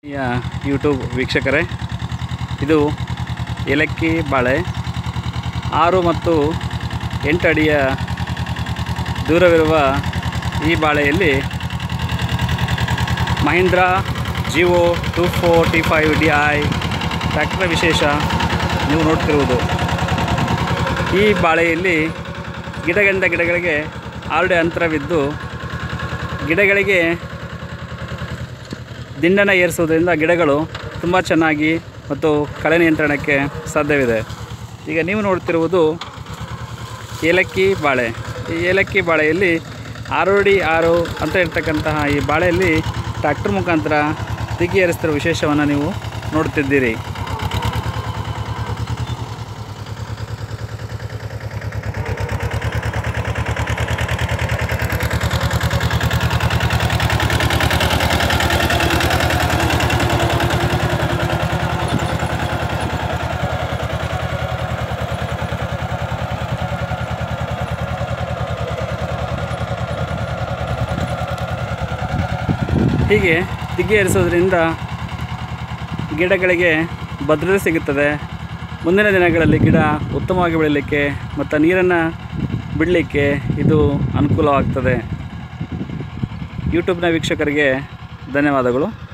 ಯ ಯೂಟ್ಯೂಬ್ ವೀಕ್ಷಕರೇ ಇದು ಏಲಕ್ಕಿ ಬಾಳೆ ಆರು ಮತ್ತು ಎಂಟು ಅಡಿಯ ದೂರವಿರುವ ಈ ಬಾಳೆಯಲ್ಲಿ Mahindra Jivo two forty five D I tractor ವಿಶೇಷ ನೀವು ನೋಡ್ತಿರುವುದು ಈ ಬಾಳೆಯಲ್ಲಿ ಗಿಡಗಳಿಂದ ಗಿಡಗಳಿಗೆ ಆರುಡೆ ಅಂತರವಿದ್ದು ಗಿಡಗಳಿಗೆ ದಿಂಡನ ಏರಿಸುವುದರಿಂದ ಗಿಡಗಳು ತುಂಬ ಚೆನ್ನಾಗಿ ಮತ್ತು ಕಳೆ ನಿಯಂತ್ರಣಕ್ಕೆ ಸಾಧ್ಯವಿದೆ ಈಗ ನೀವು ನೋಡ್ತಿರುವುದು ಏಲಕ್ಕಿ ಬಾಳೆ ಈ ಏಲಕ್ಕಿ ಬಾಳೆಯಲ್ಲಿ ಆರು ಅಡಿ ಆರು ಅಂತ ಇರ್ತಕ್ಕಂತಹ ಈ ಬಾಳೆಯಲ್ಲಿ ಟ್ರ್ಯಾಕ್ಟರ್ ಮುಖಾಂತರ ದಿಗ್ಗಿ ಏರಿಸ್ತಿರೋ ವಿಶೇಷವನ್ನು ನೀವು ನೋಡ್ತಿದ್ದೀರಿ ಹೀಗೆ ದಿಗ್ಗೆ ಏರಿಸೋದ್ರಿಂದ ಗಿಡಗಳಿಗೆ ಭದ್ರತೆ ಸಿಗುತ್ತದೆ ಮುಂದಿನ ದಿನಗಳಲ್ಲಿ ಗಿಡ ಉತ್ತಮವಾಗಿ ಬೆಳೀಲಿಕ್ಕೆ ಮತ್ತು ನೀರನ್ನು ಬಿಡಲಿಕ್ಕೆ ಇದು ಅನುಕೂಲವಾಗ್ತದೆ ಯೂಟ್ಯೂಬ್ನ ವೀಕ್ಷಕರಿಗೆ ಧನ್ಯವಾದಗಳು